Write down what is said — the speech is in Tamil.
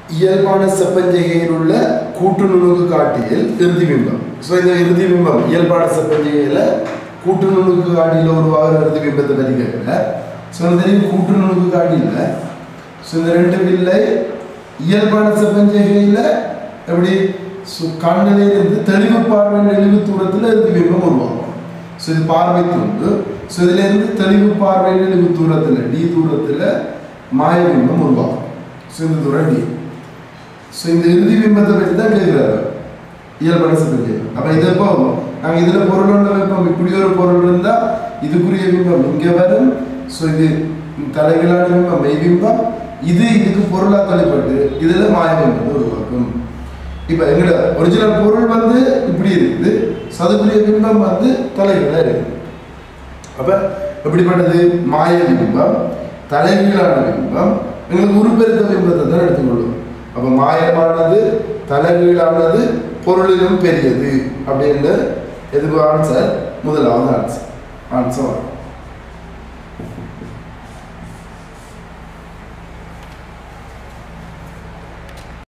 இயல்பான செப்பஞ்செய்கையில் உள்ள கூட்டு நுணுக்கு காட்டியில் இறுதி பிம்பம் ஸோ இந்த இறுதி பிம்பம் இயல்பான செப்பஞ்செய்கையில் கூட்டு நுணுக்கு காட்டியில் உருவாகிற இறுதி பிம்பத்தை பற்றி கேட்கல ஸோ இந்த தெரியும் கூட்டு நுணுக்கு காட்டியில் ஸோ இந்த ரெண்டு வில்லை இயல்பான செப்பஞ்செய்கையில் எப்படி ஸோ கண்ணிலிருந்து தெளிவு பார்வை நெளிவு தூரத்தில் இறுதி பிம்பம் உருவாகும் ஸோ இது பார்வை தூண்டு ஸோ இதுலேருந்து தெளிவு பார்வை நெளிவு தூரத்தில் டி தூரத்தில் மாய பிம்பம் உருவாகும் ஸோ இந்த தூரம் டி ஸோ இந்த இறுதி பிம்பத்தை பற்றி தான் கேட்குறாரு இயல்பான சித்தஞ்சை அப்போ இது எப்போ நாங்கள் இதில் பொருள் ஒன்று வைப்போம் இப்படி ஒரு பொருள் இருந்தால் இதுக்குரிய பிம்பம் இங்கே வரும் ஸோ இது தலைகளான பிம்பம் மெய் பிம்பம் இது இதுக்கு பொருளாக தலைப்பட்டு இதில் மாய பிம்பத்தை உருவாக்கும் இப்போ எங்களோட ஒரிஜினல் பொருள் வந்து இப்படி இருக்குது சதுக்குரிய பிம்பம் வந்து தலைகளாக இருக்குது அப்போ எப்படிப்பட்டது மாய பிம்பம் தலைகீழான பிம்பம் எங்களுக்கு உருப்பெருக்க பிம்பத்தை தான் எடுத்துக்கொள்ளும் அப்போ மாயமானது தலைகீழானது பொருளிலும் பெரியது அப்படின்னு எதுக்கு ஆன்சர் முதலாவது ஆன்சர் ஆன்சர் வரும்